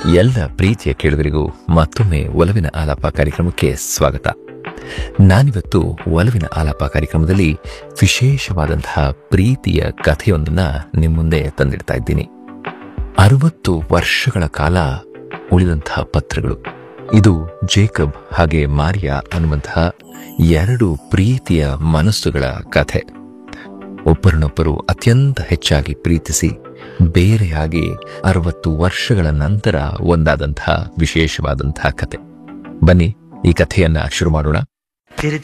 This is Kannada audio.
ಎಲ್ಲ ಪ್ರೀತಿಯ ಕೇಳುಗರಿಗೂ ಮತ್ತೊಮ್ಮೆ ಒಲವಿನ ಆಲಾಪ ಕಾರ್ಯಕ್ರಮಕ್ಕೆ ಸ್ವಾಗತ ನಾನಿವತ್ತು ಒಲವಿನ ಆಲಾಪ ಕಾರ್ಯಕ್ರಮದಲ್ಲಿ ವಿಶೇಷವಾದಂತಹ ಪ್ರೀತಿಯ ಕಥೆಯೊಂದನ್ನ ನಿಮ್ಮ ಮುಂದೆ ತಂದಿಡ್ತಾ ಇದ್ದೀನಿ ಅರವತ್ತು ವರ್ಷಗಳ ಕಾಲ ಉಳಿದಂತಹ ಪತ್ರಗಳು ಇದು ಜೇಕಬ್ ಹಾಗೆ ಮಾರಿಯಾ ಅನ್ನುವಂತಹ ಎರಡು ಪ್ರೀತಿಯ ಮನಸ್ಸುಗಳ ಕಥೆ ಒಬ್ಬರನ್ನೊಬ್ಬರು ಅತ್ಯಂತ ಹೆಚ್ಚಾಗಿ ಪ್ರೀತಿಸಿ ಬೇರೆಯಾಗಿ ಅರವತ್ತು ವರ್ಷಗಳ ನಂತರ ಒಂದಾದಂತಹ ವಿಶೇಷವಾದಂತಹ ಕತೆ ಬನ್ನಿ ಈ ಕಥೆಯನ್ನ ಶುರು ಮಾಡೋಣ तेरे